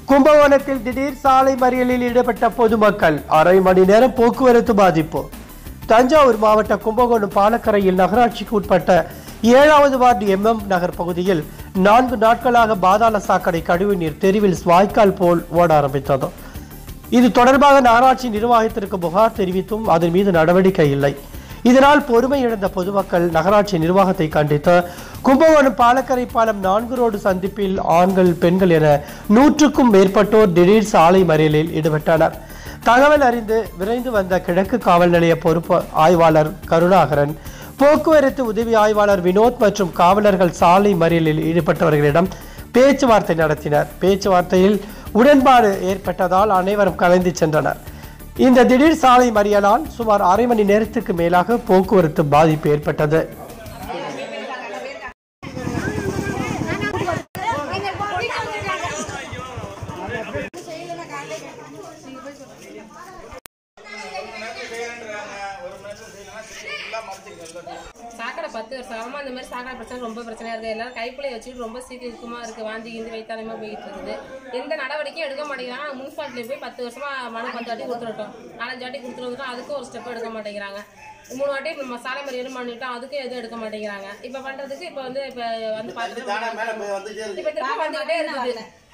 கும்பகோணத்தில் திடீர் சாலை மறியலில் ஈடுபட்ட பொதுமக்கள் அரை மணி நேரம் போக்குவரத்து பாதிப்பு தஞ்சாவூர் மாவட்ட கும்பகோணம் பாலக்கரையில் நகராட்சிக்கு உட்பட்ட ஏழாவது வார்டு எம்எம் நகர் பகுதியில் நான்கு நாட்களாக பாதாள சாக்கடை கழிவுநீர் தெருவில் வாய்க்கால் போல் ஓட ஆரம்பித்தது இது தொடர்பாக நகராட்சி நிர்வாகத்திற்கு புகார் தெரிவித்தும் அதன் மீது நடவடிக்கை இல்லை இதனால் பொறுமை இழந்த பொதுமக்கள் நகராட்சி நிர்வாகத்தை கண்டித்து கும்பகோணம் பாலக்கரை பாலம் நான்கு ரோடு சந்திப்பில் ஆண்கள் பெண்கள் என நூற்றுக்கும் மேற்பட்டோர் திடீர் சாலை மறியலில் ஈடுபட்டனர் தகவல் அறிந்து விரைந்து வந்த கிழக்கு காவல் நிலைய பொறுப்பு ஆய்வாளர் கருணாகரன் போக்குவரத்து உதவி ஆய்வாளர் வினோத் மற்றும் காவலர்கள் சாலை மறியலில் ஈடுபட்டவர்களிடம் பேச்சுவார்த்தை நடத்தினர் பேச்சுவார்த்தையில் உடன்பாடு ஏற்பட்டதால் அனைவரும் கலைந்து சென்றனர் இந்த திடீர் சாலை மறியலால் சுமார் அரை மணி நேரத்துக்கு மேலாக போக்குவரத்து பாதிப்பு ஏற்பட்டது சாக்கடை பத்து வருஷமா இந்த மாதிரி சாக்கடை பிரச்சனை ரொம்ப பிரச்சனையா இருக்கு எல்லாரும் கைப்பிள்ளை வச்சுட்டு ரொம்ப சீக்கிரம் இருக்குமா இருக்கு வாந்தி கிந்தி வைத்தாலுமே போயிட்டு இருக்குது எந்த நடவடிக்கையும் எடுக்க மாட்டேங்கிறாங்க முனிசிபாலிட்டியில போய் பத்து வருஷமா மனு பத்து வாட்டி கொடுத்துருட்டோம் நாலஞ்சு வாட்டி கொடுத்துருக்கோம் அதுக்கும் ஒரு ஸ்டெப் எடுக்க மாட்டேங்கிறாங்க மூணு வாட்டி நம்ம சாலை மறியலும் பண்ணிட்டோம் அதுக்கும் எதுவும் எடுக்க மாட்டேங்கிறாங்க இப்ப பண்றதுக்கு இப்ப வந்து இப்ப வந்து பார்த்துட்டு இப்ப திரும்ப வந்துகிட்டே இருக்குது